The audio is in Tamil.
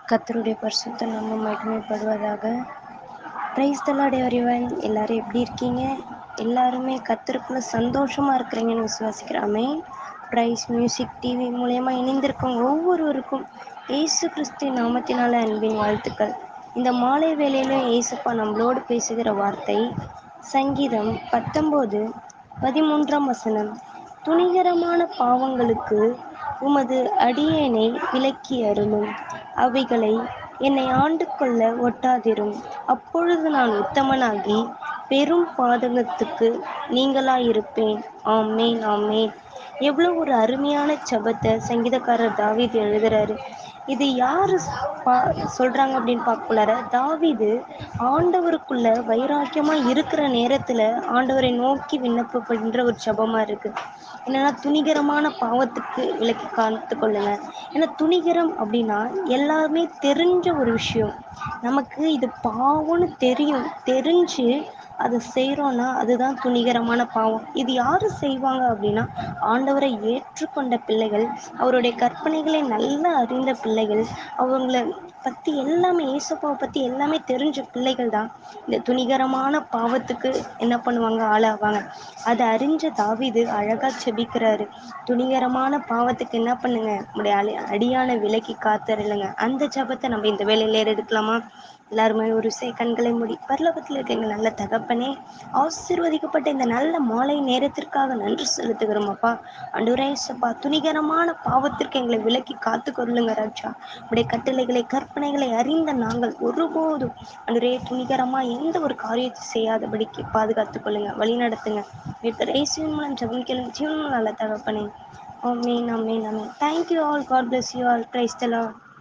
கர்த்தருடைய பரிசுத்த நாமம் மகிமைப்படுவதாக பிரைஸ் தலாட் எவரிவன் எல்லாரும் எப்படி இருக்கீங்க எல்லாருமே கர்த்தருக்குள்ள சந்தோஷமா இருக்கிறீங்கன்னு விசுவாசிக்கிறாமே பிரைஸ் மியூசிக் டிவி மூலயமா இணைந்திருக்கும் ஒவ்வொருவருக்கும் இயேசு கிறிஸ்து நாமத்தினால அன்பின் வாழ்த்துக்கள் இந்த மாலை வேளையிலும் இயேசுப்பா நம்மளோடு பேசுகிற வார்த்தை சங்கீதம் பத்தொம்போது பதிமூன்றாம் வசனம் துணிகரமான பாவங்களுக்கு உமது அடியேனை விலக்கி அருளும் அவைகளை என்னை ஆண்டு கொள்ள ஒட்டாதிரும் அப்பொழுது நான் உத்தமனாகி பெரும் பாதகத்துக்கு நீங்களாயிருப்பேன் ஆமேன் ஆமேன் எவ்வளோ ஒரு அருமையான ஜபத்தை சங்கீதக்காரர் தாவீது எழுதுறாரு இது யாரு பா சொல்றாங்க அப்படின்னு பார்க்கலார தாவீது ஆண்டவருக்குள்ள வைராக்கியமா இருக்கிற நேரத்துல ஆண்டவரை நோக்கி விண்ணப்பப்படுகின்ற ஒரு ஜபமா இருக்கு என்னன்னா துணிகரமான பாவத்துக்கு விலக்கி காத்து கொள்ளுங்க ஏன்னா துணிகரம் அப்படின்னா எல்லாருமே தெரிஞ்ச ஒரு விஷயம் நமக்கு இது பாவம்னு தெரியும் தெரிஞ்சு அதை செய்கிறோன்னா அதுதான் துணிகரமான பாவம் இது யாரு செய்வாங்க அப்படின்னா ஆண்டவரை ஏற்றுக்கொண்ட பிள்ளைகள் அவருடைய கற்பனைகளை நல்லா அறிந்த பிள்ளைகள் அவங்கள பற்றி எல்லாமே ஏசப்பாவை பற்றி எல்லாமே தெரிஞ்ச பிள்ளைகள் தான் இந்த துணிகரமான பாவத்துக்கு என்ன பண்ணுவாங்க ஆளாவாங்க அதை அறிஞ்ச தாவிது அழகா செபிக்கிறாரு துணிகரமான பாவத்துக்கு என்ன பண்ணுங்க நம்முடைய அடி அடியான விலைக்கு காத்தருளுங்க அந்த ஜபத்தை நம்ம இந்த வேலையில எடுக்கலாமா எல்லாருமே ஒரு சே கண்களை மூடி பரலோகத்தில் இருக்க எங்கள் நல்ல தகப்பனே ஆசீர்வதிக்கப்பட்ட இந்த நல்ல மாலை நேரத்திற்காக நன்றி செலுத்துகிறோம் அப்பா அண்டுரேசப்பா துணிகரமான பாவத்திற்கு எங்களை விலக்கி காத்து கொள்ளுங்க ராஜா உடைய கட்டளைகளை கற்பனைகளை அறிந்த நாங்கள் ஒருபோதும் அன்றுரே துணிகரமா எந்த ஒரு காரியத்தை செய்யாதபடிக்கு பாதுகாத்துக் கொள்ளுங்க வழி நடத்துங்க மீட்பர் இயேசுவின் மூலம் ஜெபம் கேளுங்க ஜீவனும் நல்ல தகப்பனே ஆமீன் ஆமீன் ஆமீன் thank you all God bless you all praise the Lord